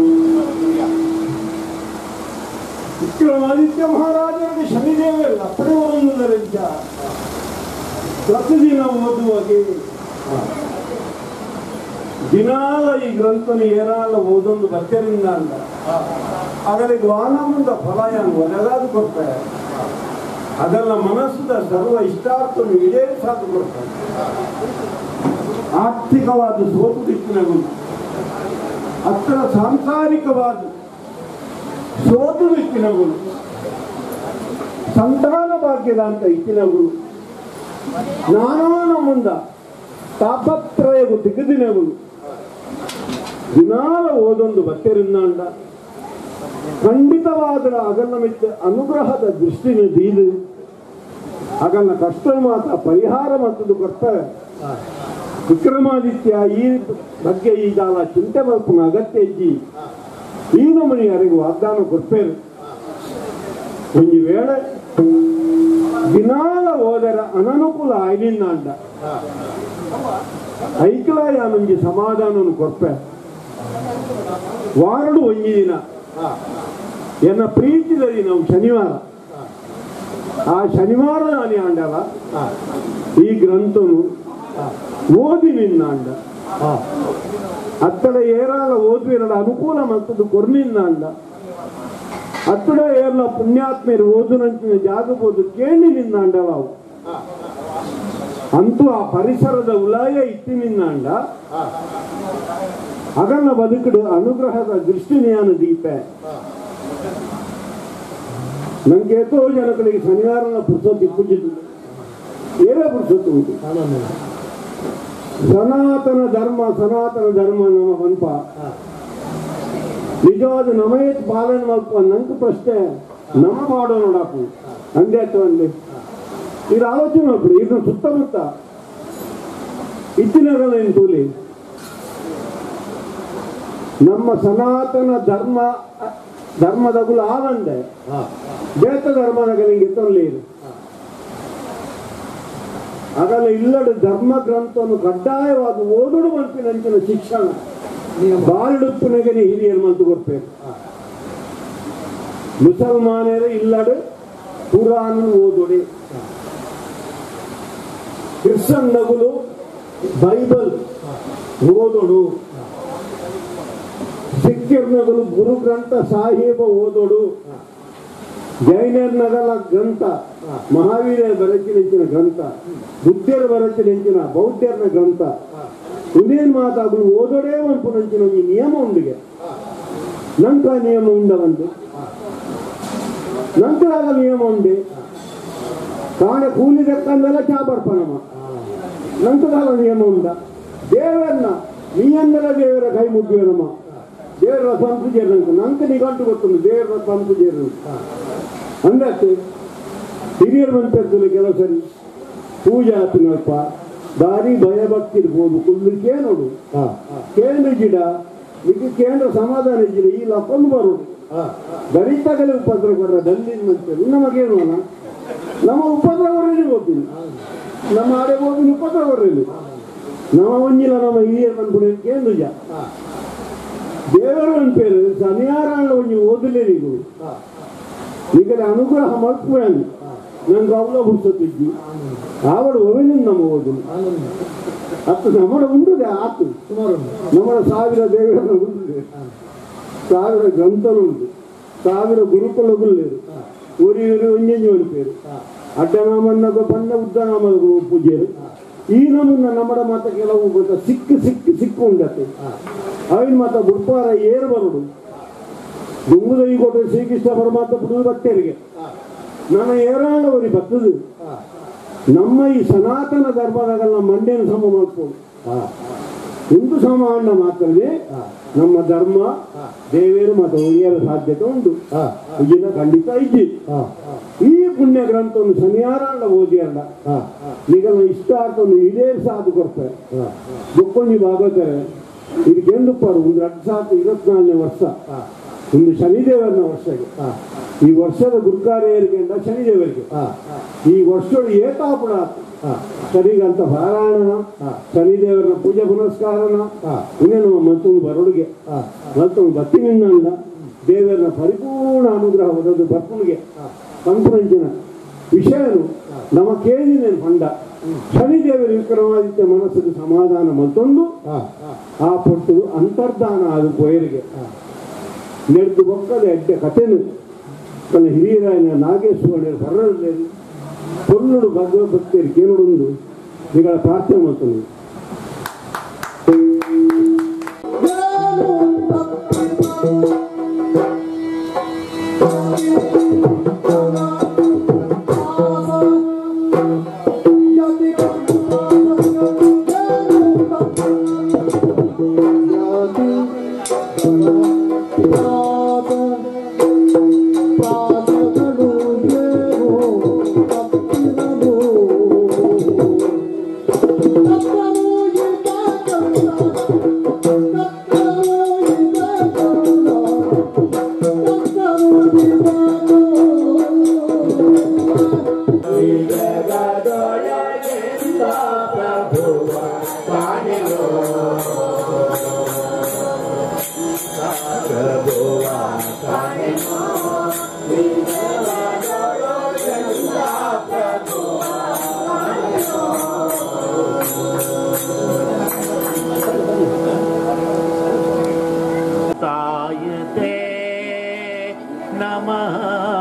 ವಿಕ್ರಮಾದಿತ್ಯ ಮಹಾರಾಜರಿಗೆ ಶನಿದೇವ ಅಪ್ಪಣೆ ಓದುವುದರಿಂದ ಪ್ರತಿದಿನ ಓದುವಾಗೆ ದಿನಾಲ ಈ ಗ್ರಂಥನ ಏನಾಲ ಓದೊಂದು ಬಚ್ಚರಿಂದ ಅಂದ ಅದರಿಗೆ ವಾನಮುಂದ ಫಲ ಏನು ಒದಗಾದು ಕೊಡ್ತಾರೆ ಅದೆಲ್ಲ ಮನಸ್ಸಿನ ಸರ್ವ ಇಷ್ಟಾರ್ಥವನ್ನು ಈಡೇರಿಸಾದು ಕೊಡ್ತಾರೆ ಆರ್ಥಿಕವಾದ ಸೋತು ದಿಕ್ಕಿನಗಳು ಅತ್ರ ಸಾಂಸಾರಿಕವಾದ ಸೋತು ದಿಕ್ಕಿನಗಳು ಸಂತಾನ ಭಾಗ್ಯದ ಅಂತ ಇಚ್ಚಿನಗಳು ನಾನಾ ಮುಂದ ತಾಪತ್ರಯವು ದಿಗದಿನಗಳು ದಿನಾಲ ಓದೊಂದು ಬತ್ತೆರಿಂದಾಂಡ ಖಂಡಿತವಾದ ಅಗನ್ನ ಮಿತ್ತ ಅನುಗ್ರಹದ ದೃಷ್ಟಿನ ದೀದು ಅಗನ್ನ ಕಷ್ಟ ಮಾತ ಪರಿಹಾರ ಮತ್ತದು ಕೊಡ್ತಾರೆ ವಿಕ್ರಮಾದಿತ್ಯ ಈ ಬಗ್ಗೆ ಈ ಜಾಲ ಚಿಂತೆ ಮಲ್ಪನ ಅಗತ್ಯ ಇಜ್ಜಿ ಈ ನಮನಿ ಯಾರಿಗೂ ವಾಗ್ದಾನ ಕೊಡ್ಪೇರು ಒಂದು ವೇಳೆ ದಿನಾಲ ಹೋದರ ಅನನುಕೂಲ ಆಯ್ಲಿಲ್ಲ ಅಂಡ ಐಕ್ಲಾಯ ನಮಗೆ ಸಮಾಧಾನವನ್ನು ಕೊಡ್ಪೆ ವಾರಡು ಒಂಜಿ ದಿನ ಎನ್ನ ಪ್ರೀತಿದಲ್ಲಿ ನಾವು ಶನಿವಾರ ಆ ಶನಿವಾರ ನಾನು ಆಂಡಲ್ಲ ಈ ಗ್ರಂಥನು ಓದಿ ನಿನ್ನ ಅಂಡ ಅತ್ತಡ ಏರಾಲ ಓದುವಿರಲ ಅನುಕೂಲ ಮತ್ತದು ಕೊರ್ನಿನ್ನ ಅಂಡ ಅತ್ತಡ ಏರ್ಲ ಪುಣ್ಯಾತ್ಮರು ಓದುನಂಚಿನ ಜಾಗಬೋದು ಕೇಳಿ ನಿನ್ನ ಅಂಡವಾವು ಅಂತೂ ಆ ಪರಿಸರದ ಉಲಾಯ ಇತ್ತಿನಿನ್ನ ಅಂಡ ಅಗನ್ನ ಬದುಕಡು ಅನುಗ್ರಹದ ದೃಷ್ಟಿನಿಯಾನ ದೀಪ ನಂಗೆ ಎಷ್ಟೋ ಜನಗಳಿಗೆ ಶನಿವಾರನ ಪುರ್ಸೊತ್ತು ಪೂಜಿತು ಏನೇ ಪುರ್ಸೊತ್ತು ಉಂಟು ಸನಾತನ ಧರ್ಮ ಸನಾತನ ಧರ್ಮ ನಮ್ಮ ಹಂಪ ನಿಜವಾದ ನಮೇ ಪಾಲನೆ ಮಾಡ್ಕೊ ನಂಗೆ ಪ್ರಶ್ನೆ ನಮ ಮಾಡೋ ನೋಡಪ್ಪು ಅಂದೆ ಅಥವಾ ಅಂದೆ ಇದು ಆಲೋಚನೆ ಮಾಡ್ಬಿಡಿ ಇದನ್ನ ಸುತ್ತಮುತ್ತ ಇತ್ತಿನಗಲ್ಲ ಏನು ತೂಲಿ ನಮ್ಮ ಸನಾತನ ಧರ್ಮ ಧರ್ಮದಗುಲು ಆನಂದೆ ಬೇತ ಧರ್ಮದಗಳಿಗೆ ತೊಲ್ಲಿ ಆಗಲ್ಲ ಇಲ್ಲದ ಧರ್ಮ ಗ್ರಂಥವನ್ನು ಕಡ್ಡಾಯವಾಗಿ ಓದುಡು ಮಲ್ಪಿನಂಚಿನ ಶಿಕ್ಷಣ ಬಾಳುಪ್ಪನಿಗೆ ಹಿರಿಯರು ಮಂತು ಕೊಡ್ಬೇಕು ಮುಸಲ್ಮಾನರ ಇಲ್ಲಡು ಪುರಾಣ ಓದುಡಿ ಕ್ರಿಶ್ಚನ್ ನಗುಲು ಬೈಬಲ್ ಓದೋಡು ಸಿಖ್ಯರ್ನಗಲು ಗುರು ಗ್ರಂಥ ಸಾಹೇಬ ಓದೋಡು ಜೈನರ್ನಗಲ ಗ್ರಂಥ ಮಹಾವೀರ ಬರಚಿನೆಂಚಿನ ಗ್ರಂಥ ಬುದ್ಧರ ಬರಚಿನೆಂಚಿನ ಬೌದ್ಧರ್ನ ಗ್ರಂಥ ಇದೇನ್ ಮಾತಾಗಲು ಓದೋಡೇ ಒಂದು ನಂಚಿನ ಈ ನಿಯಮ ಉಂಡಿಗೆ ನಂತರ ನಿಯಮ ಉಂಡ ಒಂದು ನಂತರ ಆಗ ನಿಯಮ ಉಂಡೆ ಕಾಣ ಕೂಲಿ ದಕ್ಕಂದೆಲ್ಲ ಚಾಬರ್ಪಣಮ ನಂತರ ಆಗ ನಿಯಮ ಉಂಡ ದೇವರನ್ನ ನೀಯಂದರ ದೇವರ ಕೈ ಮುಗ್ಗುವನಮ್ಮ ದೇವರ ಸಂಪೂಜೆರಂತ ನಂತ ನಿಗಂಟು ಗೊತ್ತುಂಟು ದೇವರ ಸಂಪೂಜೆರಂತ ಅಂದಕ್ಕೆ ಹಿರಿಯರು ಬಂತಿರ್ತದೆ ಕೆಲವು ಸರಿ ಪೂಜೆ ಆತನಲ್ಪ ದಾರಿ ಭಯಭಕ್ತಿ ಇರ್ಬೋದು ಕುಲ್ಲಿಗೆ ನೋಡು ಕೇಂದ್ರ ಗಿಡ ಈಗ ಕೇಂದ್ರ ಸಮಾಧಾನ ಗಿಡ ಈ ಲಪ್ಪಂದು ಬರೋದು ಗಣಿತಗಲೇ ಉಪದ್ರ ಕೊಡ್ರ ದಂಡಿನ ಮಂತ್ರಿ ನಮಗೇನು ಅಲ್ಲ ನಮ್ಮ ಉಪದ್ರ ಕೊಡ್ರಿ ಗೊತ್ತಿಲ್ಲ ನಮ್ಮ ಆಡೆ ಹೋಗಿ ಉಪದ್ರ ಕೊಡ್ರಿ ನಮ್ಮ ಒಂಜಿಲ್ಲ ನಮ್ಮ ಹಿರಿಯರು ಬಂದ್ಬಿಡಿ ಕೇಂದ್ರ ಜ ದೇವರು ಅಂಪೇರು ಶನಿವಾರ ಒಂಜಿ ಓದಲೇ ನೀವು ಈಗ ಅನುಗ್ರಹ ಮಲ್ಪುವೆನು ನಂಗೆ ಅವಳ ಹುಡ್ಸತ್ತಿದ್ದಿ ಆವಡು ಒವೆನು ನಮ್ಮ ಓದು ಅತ್ತು ನಮ್ಮಡ ಉಂಡುದೆ ಆತು ನಮ್ಮ ಸಾವಿರ ದೇವರನ್ನ ಉಂಡುದೆ ಸಾವಿರ ಗ್ರಂಥಲು ಉಂಟು ಸಾವಿರ ಗುರುಕುಲಗುಲ್ಲೇರು ಊರಿ ಊರಿ ಒಂಜಂಜಿ ಒಲಿಪೇರು ಅಡ್ಡನಾಮನ್ನಗ ಪನ್ನ ಉದ್ದನಾಮದ ಪೂಜೆರು ಈ ನಮೂನ ನಮ್ಮಡ ಮಾತ ಕೆಲವು ಗೊತ್ತ ಸಿಕ್ಕು ಸಿಕ್ಕು ಸಿಕ್ಕು ಉಂಡತ್ತೆ ಅವಿನ ಮಾತ ಬುಡ್ಪಾರ ಏರು ಬರುಡು ದುಂಗುದ ಈ ಕೊಟ್ಟರೆ ಶ್ರೀಕೃಷ್ಣ ಪರಮಾತ್ಮ ಬಿಡುವುದು ಭಕ್ತರಿಗೆ ನನ್ನ ಏರಾಳವರಿ ಬರ್ತದು ನಮ್ಮ ಈ ಸನಾತನ ಧರ್ಮದಾಗಲ್ಲ ಮಂಡ್ಯನ ಸಮ ಮಾಡ್ಬೋದು ಹಿಂದೂ ಸಮಾನ ಮಾತ್ರನೇ ನಮ್ಮ ಧರ್ಮ ದೇವೇರು ಮತ್ತು ಒಯ್ಯರ ಸಾಧ್ಯತೆ ಉಂಟು ಇದನ್ನ ಖಂಡಿತ ಇಜ್ಜಿ ಈ ಪುಣ್ಯ ಗ್ರಂಥವನ್ನು ಶನಿಯಾರಾಂಡ ಓದಿಯಲ್ಲ ಈಗ ಇಷ್ಟಾರ್ಥವನ್ನು ಈಡೇರಿಸಾದು ಕೊಡ್ತಾರೆ ಬುಕ್ಕೊಂಜಿ ಭಾಗವತಾರೆ ಇದಕ್ಕೆಂದು ಪಾರು ಒಂದು ಎರಡು ಸಾವಿರದ ಇಪ್ಪತ್ನಾಲ್ಕನೇ ವರ್ಷ ಒಂದು ಶನಿದೇವರನ ವರ್ಷಕ್ಕೆ ಈ ವರ್ಷದ ಗುರುಕಾರ್ಯರಿಗೆ ಶನಿದೇವರಿಗೆ ಈ ವರ್ಷದ ಏತಾಪುಡ ಸರಿಗಂತ ಪಾರಾಯಣ ಶನಿದೇವರನ ಪೂಜೆ ಪುನಸ್ಕಾರನ ಇನ್ನೇನು ಮತ್ತೊಂದು ಬರಡುಗೆ ಮತ್ತೊಂದು ಬತ್ತಿನಿಂದ ದೇವರನ ಪರಿಪೂರ್ಣ ಅನುಗ್ರಹ ಒದದು ಬರ್ಪುಣಿಗೆ ಕಂಪುರಂಚಿನ ವಿಷಯನು ನಮ್ಮ ಕೇಳಿನ ಪಂಡ ಶನಿದೇವರ ವಿಕ್ರಮಾದಿತ್ಯ ಮನಸ್ಸಿಗೆ ಸಮಾಧಾನ ಮತ್ತೊಂದು ಆ ಪೊಟ್ಟು ಅಂತರ್ಧಾನ ಅದು ಪೋಯರಿಗೆ ನೆಡ್ದು ಬೊಕ್ಕದ ಎಡ್ಡೆ ಕಥೆನು ತನ್ನ ಹಿರಿಯರಾಯನ ನಾಗೇಶ್ವರ ಬರಲಿ ಪೊರ್ನುಡು ಭಗವದ್ಭಕ್ತಿಯರು ಕೇಳುವುದು ನಿಗಳ ಪ್ರಾರ್ಥನೆ ಮಾಡ್ತಾನೆ ತಾಯತೆ ನಮಃ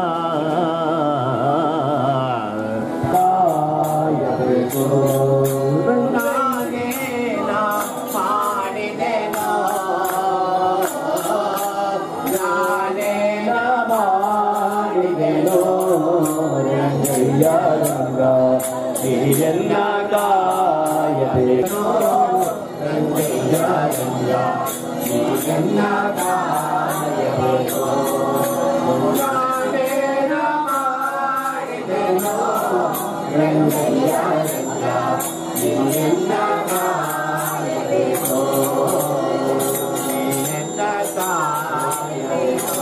ನಾನೇನ ಮಾಡಿದೆನೋ ನಾನೇನ ಮಾಡಿದೆನೋ ರಂಗಯ್ಯ ರಂಗ ನೀರೆಲ್ಲ ಕಾಯಬೇಕೋ ರಂಗಯ್ಯ ರಂಗ ನೀರೆಲ್ಲ ಕಾಯಬೇಕೋ ನಾನೇನ ಮಾಡಿದೆನೋ ರಂಗಯ್ಯ ರಂಗ ನೀರೆಲ್ಲ ಕಾಯಬೇಕೋ ನೀರೆಲ್ಲ ಕಾಯಬೇಕೋ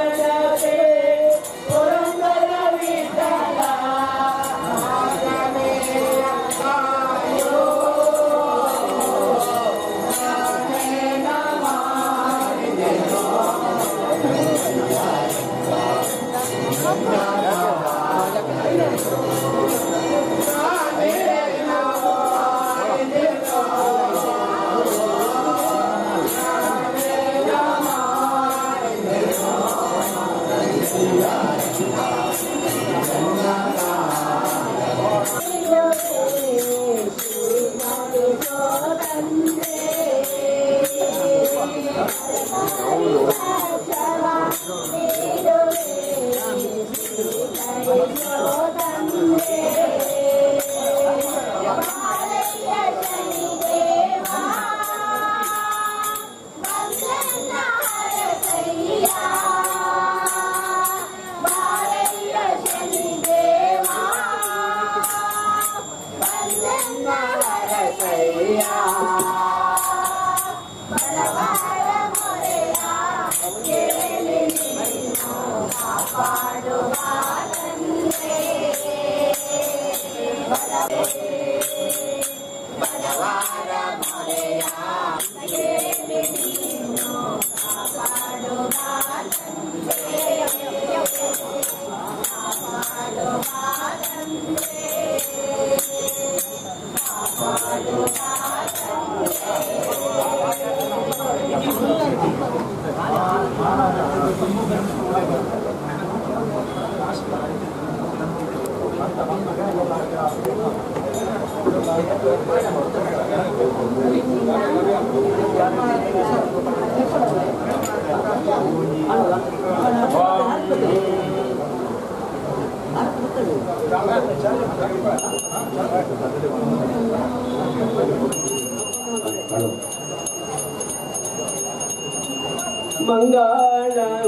ಮಂಗಳಂ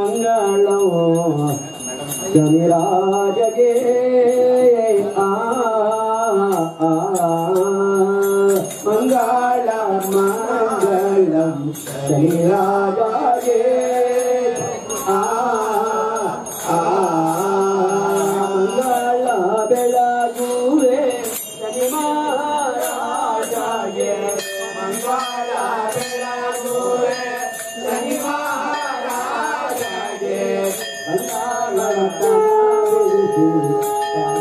ಮಂಗಳಂ ಗಣಿರಾಜಗೆ ಆ ಆ, ಮಂಗಳ ಮಂಗಳಂ ಗಣಿರಾಜಗೆ ಆ ಆ, ಮಂಗಳ ಬೆಳಗುವೆ ಗಣಿ ಮಹಾರಾಜಗೆ ಮಂಗಳ ಬೆಳಗುವೆ ಗಣಿ ಮಹಾರಾಜಗೆ ಮಂಗಳ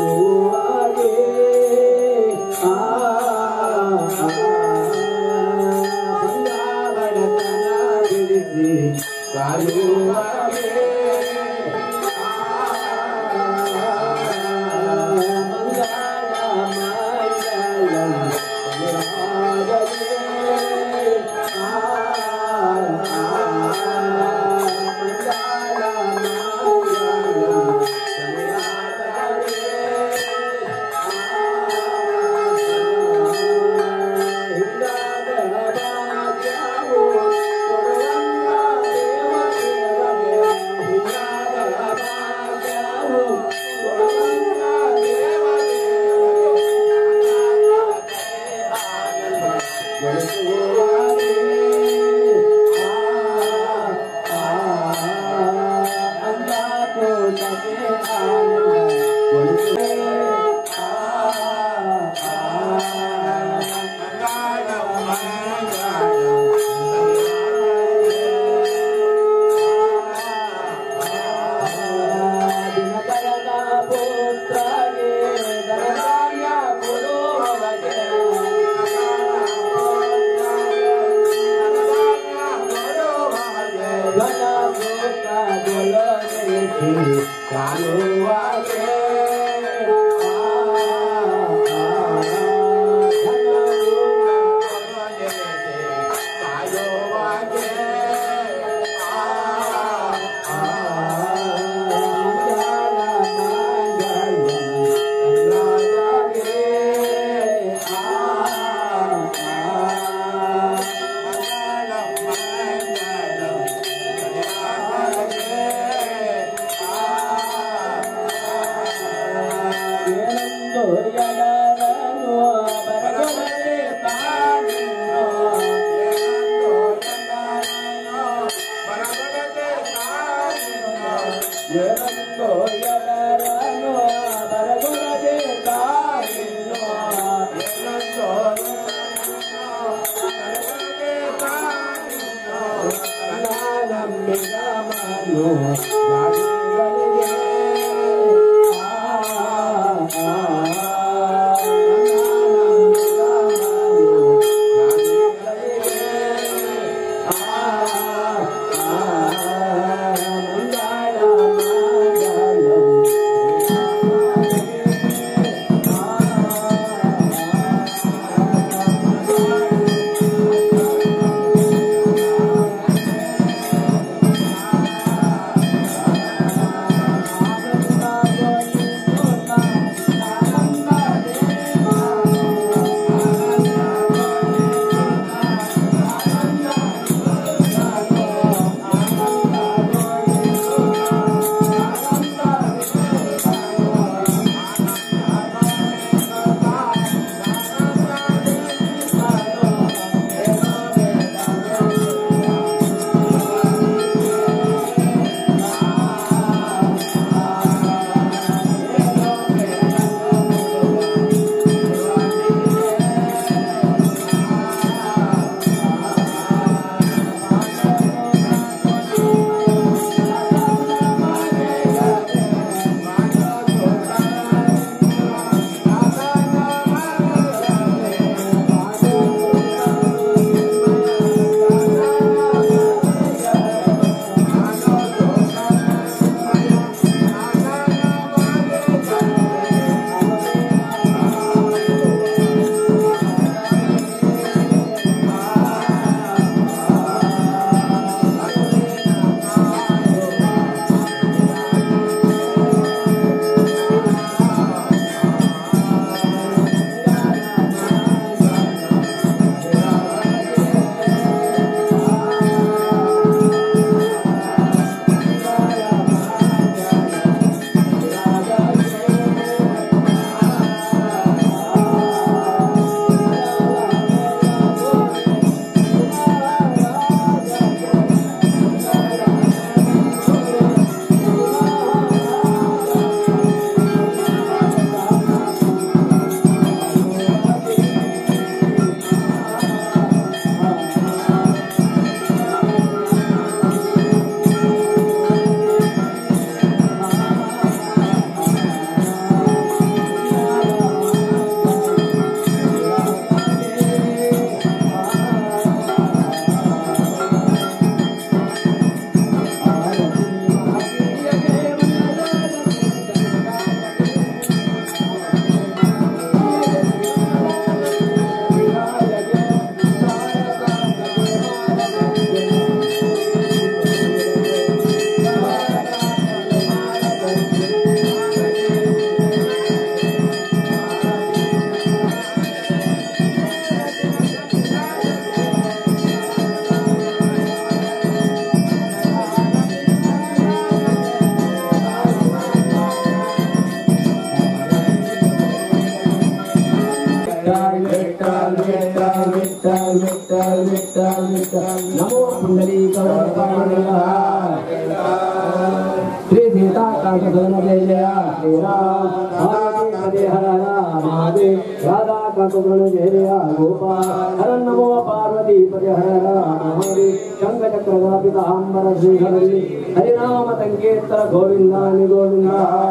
ಶ್ರೀ ಸೀತಾಕಾಂತ ಸದನ ಜಯ ಜಯ ಶ್ರೀರಾಮ್ ಪಾರ್ವತಿ ಪದೇ ಹರ ಹರ ಮಹಾದೇವ್ ರಾಧಾಕಾಂತ ಸದನ ಜಯ ಜಯ ಗೋಪಾಲ್ ಹರ ನಮೋ ಪಾರ್ವತಿ ಪದೇ ಹರ ಹರ ಮಹಾದೇವ್ ಶಂಖ ಚಕ್ರ ವ್ಯಾಪಿತ ಅಂಬರ ಶ್ರೀಹರಿ ಹರಿನಾಮ ಸಂಕೀರ್ತರ ಗೋವಿಂದ ನಿ ಗೋವಿಂದ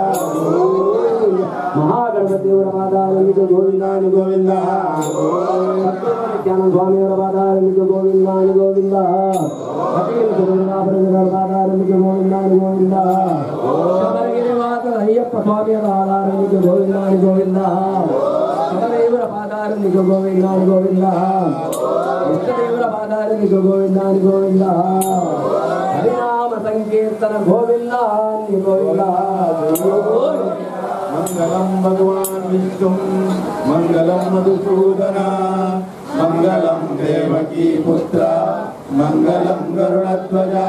ಮಹಾಗಣಪತಿಯವರ ಪಾದಾರಮಿಗೆ ಗೋವಿಂದ ನಿ ಗೋವಿಂದ ಸತ್ಯನಾರಾಯಣ ಸ್ವಾಮಿಯವರ ಪಾದಾರಮಿಗೆ ಗೋವಿಂದ ನಿ ಗೋವಿಂದ ಕಪಿಲ ಸುರೇಂದ್ರಾಪುರದವರ ಪಾದಾರಮಿಗೆ ಗೋವಿಂದ ನಿ ಗೋವಿಂದ ಶಬರಗಿರಿವಾಸ ಅಯ್ಯಪ್ಪ ಸ್ವಾಮಿಯವರ ಪಾದಾರಮಿಗೆ ಗೋವಿಂದ ನಿ ಗೋವಿಂದ ಶಬರದೇವರ ಪಾದಾರಮಿಗೆ ಗೋವಿಂದ ನಿ ಗೋವಿಂದ ಇಷ್ಟದೇವರ ಪಾದಾರಮಿಗೆ ಗೋವಿಂದ ನಿ ಗೋವಿಂದ ಹರಿನಾಮ ಸಂಕೀರ್ತನ ಗೋವಿಂದ ನಿ ಗೋವಿಂದ मङ्गलं भगवान् विष्णुं मङ्गलं मधुसूदन मङ्गलं देवकी पुत्र मङ्गलं गरुडध्वजा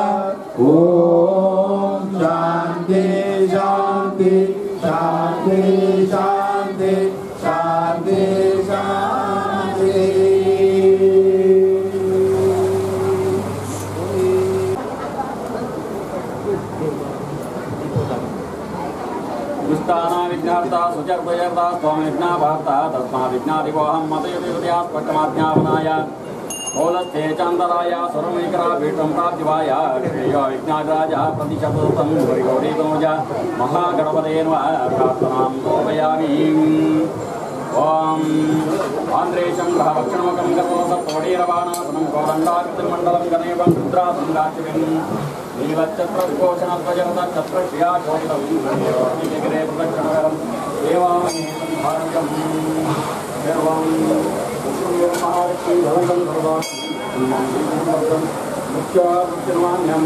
ॐ शान्ति शान्ति शान्ति शान्ति शान्ति शान्ति दुष्टाना विघ्नार्ता सुचर्पयर्ता स्वामी विघ्नाभार्ता तस्मा विघ्नादिवोऽहं मतयुतिहृदयास्पष्टमाज्ञापनाय मौलस्ते चान्दराय सुरमैकरा पीठं प्राप्तिवाय श्रेयो विघ्नाराजः प्रतिशतोतं हरिगौरीतनुज महागणपते नमः प्रार्थनां समर्पयामि ॐ आन्ध्रेशं ग्रहभक्षणमकं गर्वसप्तोडीरवाणासनं कौरण्डाकृतिर्मण्डलं गणेवं रुद्रासं गाचिविं नीलच्छत्रविभूषणप्रजरतच्छत्रश्रिया शोभितविग्रे प्रदक्षिणकरं देवामहेतं भारतं सर्वं महालक्ष्मीधनं सर्वां मुख्यान्यम्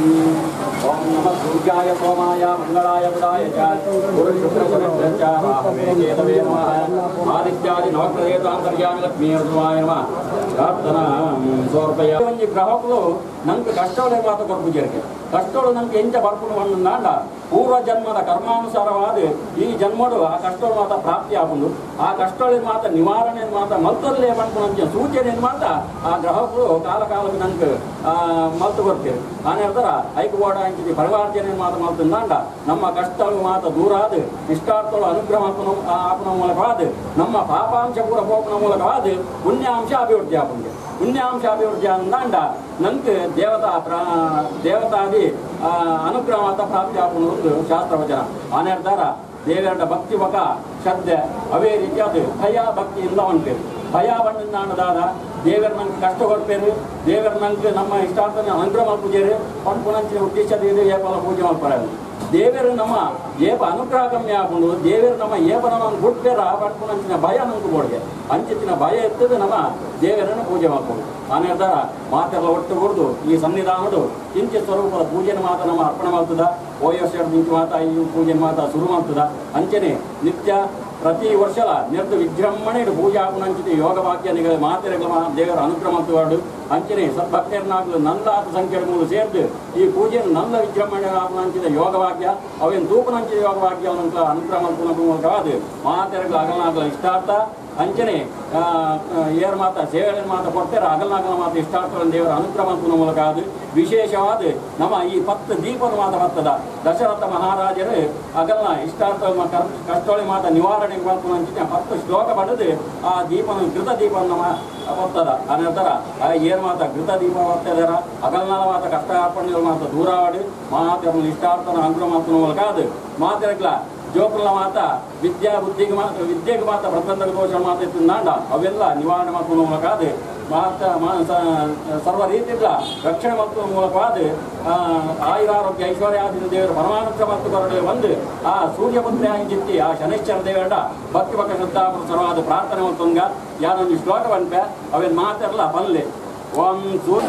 ॐ नमः सूर्याय सोमाय मङ्गलाय बुधाय च गुरुशुक्रशनिश्च राहवे केतवे नमः ఆదిత్యాది నవగ్రహేతాంతర్యామి లక్ష్మీ రుద్రమాయ నమ ప్రార్థన సమర్పయ ಒಂಜಿ ಗ್ರಾಹಕರು ನಂಗೆ ಕಷ್ಟವೇ ಮಾತ ಕೊರಪು ಜರ್ಗೆ ಕಷ್ಟಗಳು ನಂಗೆ ಎಂಚ ಬರ್ಪುಡು ಅನ್ನಂದಾಂಡ ಪೂರ್ವ ಜನ್ಮದ ಕರ್ಮಾನುಸಾರವಾದ ಈ ಜನ್ಮಡು ಆ ಕಷ್ಟಗಳು ಮಾತ ಪ್ರಾಪ್ತಿ ಆಗುಂಡು ಆ ಕಷ್ಟಗಳ ಮಾತ ನಿವಾರಣೆ ಮಾತ ಮಲ್ತಲ್ಲೇ ಬಂದು ಸೂಚನೆ ಮಾತ ಆ ಗ್ರಾಹಕರು ಕಾಲ ಕಾಲಕ್ಕೆ ನಂಗೆ ಮಲ್ತು ಕೊಡ್ತೇವೆ ನಾನು ಹೇಳ್ತಾರ ಐಕು ಬೋಡ ಅಂಚಿತಿ ಪರಿವಾರ್ಜನೆ ಮಾತ ಮಲ್ತಂದಾಂಡ ನಮ್ಮ ಕಷ್ಟಗಳು ಮಾತ ದೂರ ಆದ ಇಷ್ಟಾರ್ಥಗಳು ಅನುಗ್ರಹ ಆಪನ ಆಪನ ಮೂಲಕವಾದ ನಮ್ಮ ಪಾಪಾಂಶ ಪೂರ ಪೋಪನ ಮೂಲಕವಾದ ಪುಣ್ಯಾಂಶ ಅಭಿವೃದ್ಧಿ ಆಪುಂಡೆ ಪುಣ್ಯಾಂಶ ಅಭಿವೃದ್ಧಿ ಅಂದಾಂಡ ನಂಗೆ ದೇವತಾ ಪ್ರಾ ದೇವತಾದಿ ಆ, ಅನುಗ್ರಹ ಮಾತ ಪ್ರಾಪ್ತಿ ಆಪುನ ಒಂದು ಶಾಸ್ತ್ರವಚನ ಆನೆ ಹೇಳ್ತಾರ ದೇವರ ಭಕ್ತಿ ಬಕ ಶ್ರದ್ಧೆ ಅವೇ ರೀತಿಯಾದ ಭಯ ಭಕ್ತಿಯಿಂದ ಹೊಂಟೇವೆ ಭಯ ಬಣ್ಣದಾದ ದೇವರ ನಂಗೆ ಕಷ್ಟ ಕೊಡ್ತೇನೆ ದೇವರ ನಂಗೆ ನಮ್ಮ ಇಷ್ಟಾರ್ಥನ ಅನುಗ್ರಹ ಮಲ್ಪುಜೇರಿ ಪಂಪುನಂಚಿನ ಉದ್ದೇಶದಿಂದ ಏಪಲ ಪೂಜೆ ಮಲ್ಪಡೋದು ದೇವರು ನಮ್ಮ ಏಪ ಅನುಗ್ರಹ ಕಮ್ಮಿ ಹಾಕೊಂಡು ದೇವರು ನಮ್ಮ ಏಪ ನಮ್ಮ ಗುಡ್ಬೇರ ಪಂಪುನಂಚಿನ ಭಯ ನಂಗೆ ಬೋಡ್ಗೆ ಅಂಚಿತ್ತಿನ ಭಯ ಎತ್ತದು ನಮ್ಮ ದೇವರನ್ನು ಪೂಜೆ ಮಾಡ್ಕೊಂಡು ನಾನು ಹೇಳ್ತಾರ ಮಾತೆಲ್ಲ ಒಟ್ಟು ಹೊಡೆದು ಈ ಸನ್ನಿಧಾನದು ಇಂಚೆ ಸ್ವರೂಪದ ಪೂಜೆನ ಮಾತ ನಮ್ಮ ಅರ್ಪಣೆ ಮಾಡ್ತದ ಓಯಸ್ಸು ನಿಂತು ಮಾತ ಈ ಪೂಜೆ ಮಾತ ಶುರು ಮಾಡ್ತದ ಅಂಚನೆ ನಿತ್ಯ ಪ್ರತಿ ವರ್ಷ ನಿರ್ದು ವಿಜೃಂಭಣೆ ಪೂಜಾ ಪುನಂಚಿತ ಯೋಗ ವಾಕ್ಯನಿಗಳ ಮಾತೆರೆಗಳ ದೇವರ ಅನುಗ್ರಹ ಮಾಡ್ತವಾಡು ಅಂಚನೆ ಸದ್ಭಕ್ತರನ್ನಾಗಲು ನಂದಾತ ಸಂಖ್ಯೆ ಮೂರು ಸೇರ್ದು ಈ ಪೂಜೆಯನ್ನು ನಂದ ವಿಜೃಂಭಣೆ ಆಪುನಂಚಿತ ಯೋಗ ವಾಕ್ಯ ಅವೇನು ತೂಪನಂಚಿತ ಯೋಗ ವಾಕ್ಯ ಅವನಂತ ಅನುಗ್ರಹ ಮಾಡ್ಕೊಂಡು ಮೂಲಕವಾದ ಮಾತೆರೆಗಳ ಅಗಲನಾಗಲ ಇಷ್ಟಾರ್ಥ ಅಂಚನೆ ಆ, ಆ, ಏರ್ ಮಾತ ಸೇವೆ ಮಾತ ಕೊಡ್ತಾರೆ ಅಗಲನಾಗಲ ಮಾತ ಇಷ್ಟಾರ್ಥಗಳನ್ನು ದೇವರ ಅನುಗ್ರಹ ಮಾಡ್ಕೊಂಡು ಮೂಲಕ ಅದು ವಿಶೇಷವಾದ ನಮ್ಮ ಈ ಪತ್ತು ದೀಪದ ಮಾತ ಬರ್ತದ ದಶರಥ ಮಹಾರಾಜರು ಅಗಲ್ನ ಇಷ್ಟಾರ್ಥ ಕಷ್ಟೊಳಿ ಮಾತ ನಿವಾರಣೆ ಮಾಡ್ಕೊಂಡು ಅಂಚಿನ ಪತ್ತು ಶ್ಲೋಕ ಪಡೆದು ಆ ದೀಪನ ಕೃತ ದೀಪವನ್ನು ನಮ್ಮ ಬರ್ತದ ಅನಂತರ ಆ ಏರ್ ಮಾತ ಕೃತ ದೀಪ ಬರ್ತದಾರ ಅಗಲ್ನಾದ ಮಾತ ಕಷ್ಟ ಅರ್ಪಣೆ ಮಾತ ದೂರಾವಡಿ ಮಾತ ಇಷ್ಟಾರ್ಥನ ಅನುಗ್ರಹ ಮಾಡ್ಕೊಂಡು ಮೂಲಕ ಅದು ಮಾತಿರಕ್ಲ ಜೋಕುಲ ಮಾತ ವಿದ್ಯಾ ಬುದ್ಧಿಗೆ ಮಾತ ವಿದ್ಯೆಗೆ ಮಾತ ಪ್ರತಿಬಂಧ ದೋಷ ಮಾತ ತಿಂದಾಂಡ ಅವೆಲ್ಲ ನಿವಾರಣೆ ಮಾಡ್ಕೊಂಡು ಮೂಲಕವಾದ ಮಾತ ಮಾ- ಸ- ಸರ್ವ ರೀತಿಯಿಂದ ರಕ್ಷಣೆ ಮತ್ತು ಮೂಲಕವಾದ ಆ, ಆಯುರಾರೋಗ್ಯ ಐಶ್ವರ್ಯಾದಿ ದೇವರ ಪರಮಾನುಗ್ರಹ ಮತ್ತು ಕೊರಡೆ ಒಂದು ಆ ಸೂರ್ಯಪುತ್ರ ಜಿತ್ತಿ ಆ ಶನೈಶ್ವರ ದೇವರ ಭಕ್ತಿ ಭಕ್ತ ಶ್ರದ್ಧಾಪುರ ಸರ್ವಾದ ಪ್ರಾರ್ಥನೆ ಮತ್ತೊಂಗ ಯಾರೊಂದು ಶ್ಲೋಕ ಬಂದ್ಪೆ ಅವೇನು ಮಾತೆಲ್ಲ ಬಲ್ಲೆ ಓಂ ಸೂರ್ಯ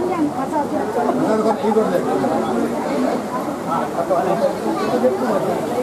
ಈಗ